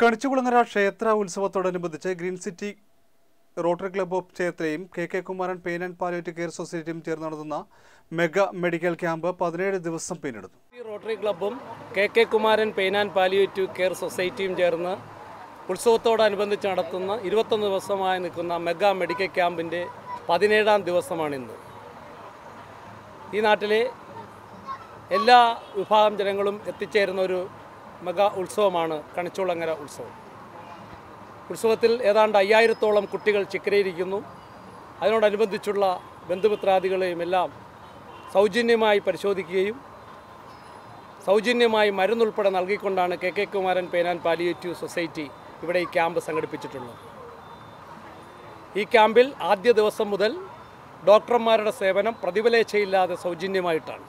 കണിച്ചുകുളങ്ങര ക്ഷേത്ര ഉത്സവത്തോടനുബന്ധിച്ച് Green City Rotary Club of ചേർത്തലയും K K Kumaran Pain and Palliative Care സൊസൈറ്റിയും ചേർന്ന് നടത്തുന്ന മെഗാ മെഡിക്കൽ ക്യാമ്പ് പതിനേഴ് ദിവസം പിന്നിടുന്നു ഈ റോട്ടറി ക്ലബ്ബും K K Kumaran Pain and Palliative Care സൊസൈറ്റിയും ചേർന്ന് ഉത്സവത്തോടനുബന്ധിച്ച് നടത്തുന്ന ഇരുപത്തൊന്ന് ദിവസമായി നിൽക്കുന്ന മെഗാ മെഡിക്കൽ ക്യാമ്പിൻ്റെ പതിനേഴാം ദിവസമാണിന്ന് ഈ നാട്ടിലെ എല്ലാ വിഭാഗം ജനങ്ങളും എത്തിച്ചേരുന്ന ഒരു മെഗാ ഉത്സവമാണ് കണിച്ചുളങ്ങര ഉത്സവം ഉത്സവത്തിൽ ഏതാണ്ട് അയ്യായിരത്തോളം കുട്ടികൾ ചിക്കരയിരിക്കുന്നു അതിനോടനുബന്ധിച്ചുള്ള ബന്ധുമിത്രാദികളെയും എല്ലാം സൗജന്യമായി പരിശോധിക്കുകയും സൗജന്യമായി മരുന്നുൾപ്പെടെ നൽകിക്കൊണ്ടാണ് K K Kumaran Pain and Palliative Society ഇവിടെ ഈ ക്യാമ്പ് സംഘടിപ്പിച്ചിട്ടുള്ളത് ഈ ക്യാമ്പിൽ ആദ്യ ദിവസം മുതൽ ഡോക്ടർമാരുടെ സേവനം പ്രതിഫലേച്ഛയില്ലാതെ സൗജന്യമായിട്ടാണ്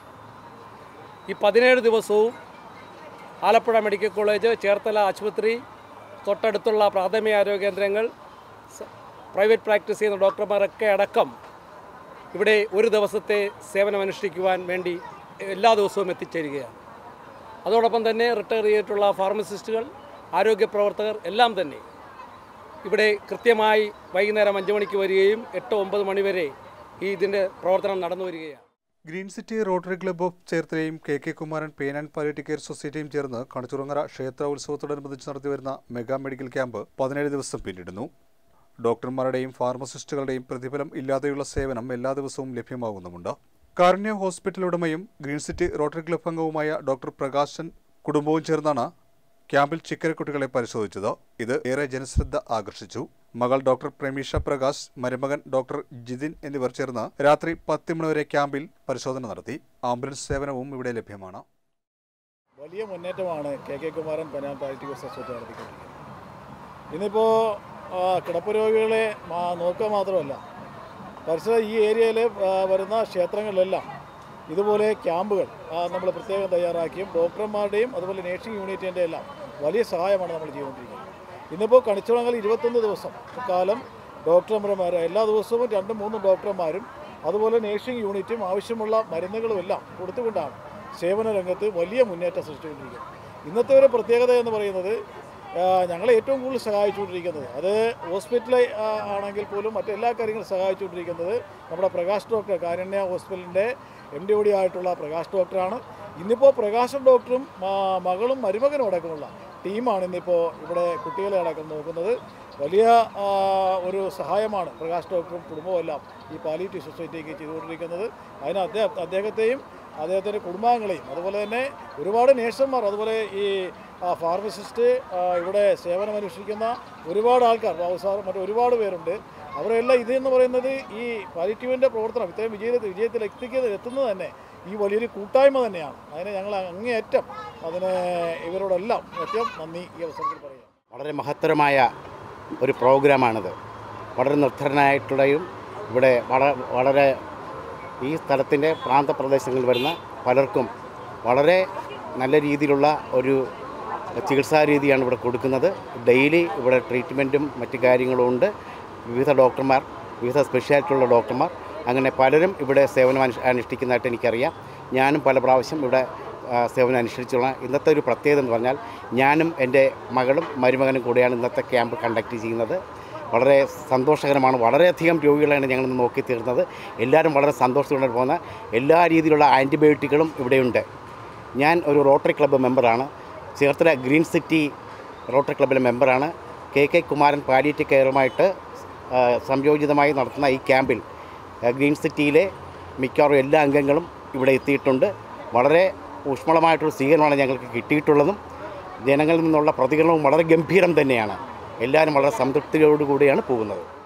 ഈ പതിനേഴ് ദിവസവും ആലപ്പുഴ മെഡിക്കൽ കോളേജ് ചേർത്തല ആശുപത്രി തൊട്ടടുത്തുള്ള പ്രാഥമിക ആരോഗ്യ കേന്ദ്രങ്ങൾ സ- പ്രൈവറ്റ് പ്രാക്ടീസ് ചെയ്യുന്ന ഡോക്ടർമാരൊക്കെ അടക്കം ഇവിടെ ഒരു ദിവസത്തെ സേവനമനുഷ്ഠിക്കുവാൻ വേണ്ടി എല്ലാ ദിവസവും എത്തിച്ചേരുകയാണ് അതോടൊപ്പം തന്നെ റിട്ടയർ ചെയ്തിട്ടുള്ള ഫാർമസിസ്റ്റുകൾ ആരോഗ്യ പ്രവർത്തകർ എല്ലാം തന്നെ ഇവിടെ കൃത്യമായി വൈകുന്നേരം അഞ്ച് മണിക്ക് വരികയും എട്ട് ഒമ്പത് മണി വരെ ഈ ഇതിൻ്റെ പ്രവർത്തനം നടന്നു വരികയാണ് Green City Rotary Club of ചേർത്തലയും K K Kumaran Pain and Palliative Care സൊസൈറ്റിയും ചേർന്ന് കണിച്ചുറങ്ങര ക്ഷേത്ര ഉത്സവത്തോടനുബന്ധിച്ച് നടത്തിവരുന്ന മെഗാ മെഡിക്കൽ ക്യാമ്പ് പതിനേഴ് ദിവസം പിന്നിടുന്നു ഡോക്ടർമാരുടെയും ഫാർമസിസ്റ്റുകളുടെയും പ്രതിഫലം ഇല്ലാതെയുള്ള സേവനം എല്ലാ ദിവസവും ലഭ്യമാകുന്നുമുണ്ട് കാരുണ്യ ഹോസ്പിറ്റൽ ഉടമയും ഗ്രീൻ സിറ്റി റോട്ടറി ക്ലബ്ബ് അംഗവുമായ ഡോക്ടർ പ്രകാശൻ കുടുംബവും ചേർന്നാണ് ക്യാമ്പിൽ ചിക്കരക്കുട്ടികളെ പരിശോധിച്ചത് ഇത് ഏറെ ജനശ്രദ്ധ ആകർഷിച്ചു മകൾ ഡോക്ടർ പ്രമീഷ പ്രകാശ് മരുമകൻ ഡോക്ടർ ജിതിൻ എന്നിവർ ചേർന്ന് രാത്രി പത്ത് മണിവരെ ക്യാമ്പിൽ പരിശോധന നടത്തി ആംബുലൻസ് സേവനവും ഇവിടെ ലഭ്യമാണ് വലിയ മുന്നേറ്റമാണ് K K Kumaran pain and palliative society നടത്തിക്കൊണ്ടിരിക്കുന്നത് ഇന്നിപ്പോൾ കിടപ്പ് രോഗികളെ മാ- നോക്കുക മാത്രമല്ല പരിസര ഈ ഏരിയയിൽ വരുന്ന ക്ഷേത്രങ്ങളിലെല്ലാം ഇതുപോലെ ക്യാമ്പുകൾ നമ്മൾ പ്രത്യേകം തയ്യാറാക്കിയും ഡോക്ടർമാരുടെയും അതുപോലെ നേഴ്സിംഗ് യൂണിറ്റിൻ്റെ എല്ലാം വലിയ സഹായമാണ് നമ്മൾ ചെയ്തുകൊണ്ടിരിക്കുന്നത് ഇന്നിപ്പോൾ കണിച്ചുളങ്ങൽ ഇരുപത്തൊന്ന് ദിവസം കാലം ഡോക്ടർമാർ എല്ലാ ദിവസവും രണ്ടും മൂന്നും ഡോക്ടർമാരും അതുപോലെ നേഴ്സിംഗ് യൂണിറ്റും ആവശ്യമുള്ള മരുന്നുകളും എല്ലാം കൊടുത്തുകൊണ്ടാണ് സേവന രംഗത്ത് വലിയ മുന്നേറ്റം സൃഷ്ടിച്ചുകൊണ്ടിരിക്കുന്നത് ഇന്നത്തെ ഒരു പ്രത്യേകത എന്ന് പറയുന്നത് ആ, ഞങ്ങളെ ഏറ്റവും കൂടുതൽ സഹായിച്ചുകൊണ്ടിരിക്കുന്നത് അത് ഹോസ്പിറ്റൽ ആണെങ്കിൽ പോലും മറ്റെല്ലാ കാര്യങ്ങളും സഹായിച്ചുകൊണ്ടിരിക്കുന്നത് നമ്മുടെ പ്രകാശ് ഡോക്ടർ കാരുണ്യ ഹോസ്പിറ്റലിൻ്റെ എം ഡി ഒ ഡി ആയിട്ടുള്ള പ്രകാശ് ഡോക്ടറാണ് ഇന്നിപ്പോൾ പ്രകാശ് ഡോക്ടറും ആ, മകളും മരുമകനും അടക്കമുള്ള ടീമാണ് ഇന്നിപ്പോൾ ഇവിടെ കുട്ടികളെ അടക്കം നോക്കുന്നത് വലിയ ആ, ഒരു സഹായമാണ് പ്രകാശ് ഡോക്ടറും കുടുംബവും എല്ലാം ഈ പാലിയേറ്റീവ് സൊസൈറ്റിക്ക് ചെയ്തുകൊണ്ടിരിക്കുന്നത് അതിന് അദ്ദേഹം അദ്ദേഹത്തെയും അദ്ദേഹത്തിൻ്റെ കുടുംബാംഗങ്ങളെയും അതുപോലെ തന്നെ ഒരുപാട് നേഴ്സുമാർ അതുപോലെ ഈ ആ, ഫാർമസിസ്റ്റ് ആ, ഇവിടെ സേവനമനുഷ്ഠിക്കുന്ന ഒരുപാട് ആൾക്കാർ ബാബു സാർ മറ്റു ഒരുപാട് പേരുണ്ട് അവരെല്ലാം ഇതെന്ന് പറയുന്നത് ഈ പാലിറ്റീവിൻ്റെ പ്രവർത്തനം ഇത്രയും വിജയത്തിൽ വിജയത്തിൽ എത്തിക്കുന്നത് എത്തുന്നത് തന്നെ ഈ വലിയൊരു കൂട്ടായ്മ തന്നെയാണ് അതിനെ ഞങ്ങൾ അങ്ങേയറ്റം അതിന് ഇവരോടെല്ലാം ഏറ്റവും നന്ദി ഈ അവസരത്തിൽ പറയാം വളരെ മഹത്തരമായ ഒരു പ്രോഗ്രാമാണിത് വളരെ നിർദ്ധരനായിട്ടുള്ളയും ഇവിടെ വള വളരെ ഈ സ്ഥലത്തിൻ്റെ പ്രാന്തപ്രദേശങ്ങളിൽ വരുന്ന പലർക്കും വളരെ നല്ല രീതിയിലുള്ള ഒരു ചികിത്സാ രീതിയാണ് ഇവിടെ കൊടുക്കുന്നത് ഡെയിലി ഇവിടെ ട്രീറ്റ്മെൻറ്റും മറ്റു കാര്യങ്ങളും ഉണ്ട് വിവിധ ഡോക്ടർമാർ വിവിധ സ്പെഷ്യാലിറ്റിയുള്ള ഡോക്ടർമാർ അങ്ങനെ പലരും ഇവിടെ സേവനം അനുഷ് അനുഷ്ഠിക്കുന്നതായിട്ട് എനിക്കറിയാം ഞാനും പല പ്രാവശ്യം ഇവിടെ ആ, സേവനം അനുഷ്ഠിച്ചുള്ള ഇന്നത്തെ ഒരു പ്രത്യേകത എന്ന് പറഞ്ഞാൽ ഞാനും എൻ്റെ മകളും മരുമകനും കൂടെയാണ് ഇന്നത്തെ ക്യാമ്പ് കണ്ടക്ട് ചെയ്യുന്നത് വളരെ സന്തോഷകരമാണ് വളരെയധികം രോഗികളാണ് ഞങ്ങൾ ഇന്ന് നോക്കി തീർന്നത് എല്ലാവരും വളരെ സന്തോഷത്തോടെ പോകുന്ന എല്ലാ രീതിയിലുള്ള ആൻറ്റിബയോട്ടിക്കുകളും ഇവിടെയുണ്ട് ഞാൻ ഒരു റോട്ടറി ക്ലബ്ബ് മെമ്പറാണ് ചേർത്തല ഗ്രീൻ സിറ്റി റോട്ടറി ക്ലബ്ബിലെ മെമ്പറാണ് കെ കെ കുമാരൻ പാലിയേറ്റീവ് കെയറുമായിട്ട് ആ, സംയോജിതമായി നടത്തുന്ന ഈ ക്യാമ്പിൽ ആ, ഗ്രീൻ സിറ്റിയിലെ മിക്കവാറും എല്ലാ അംഗങ്ങളും ഇവിടെ എത്തിയിട്ടുണ്ട് വളരെ ഊഷ്മളമായിട്ടൊരു സ്വീകരണമാണ് ഞങ്ങൾക്ക് കിട്ടിയിട്ടുള്ളതും ജനങ്ങളിൽ നിന്നുള്ള പ്രതികരണവും വളരെ ഗംഭീരം തന്നെയാണ് എല്ലാവരും വളരെ സംതൃപ്തിയോടുകൂടിയാണ് പോകുന്നത്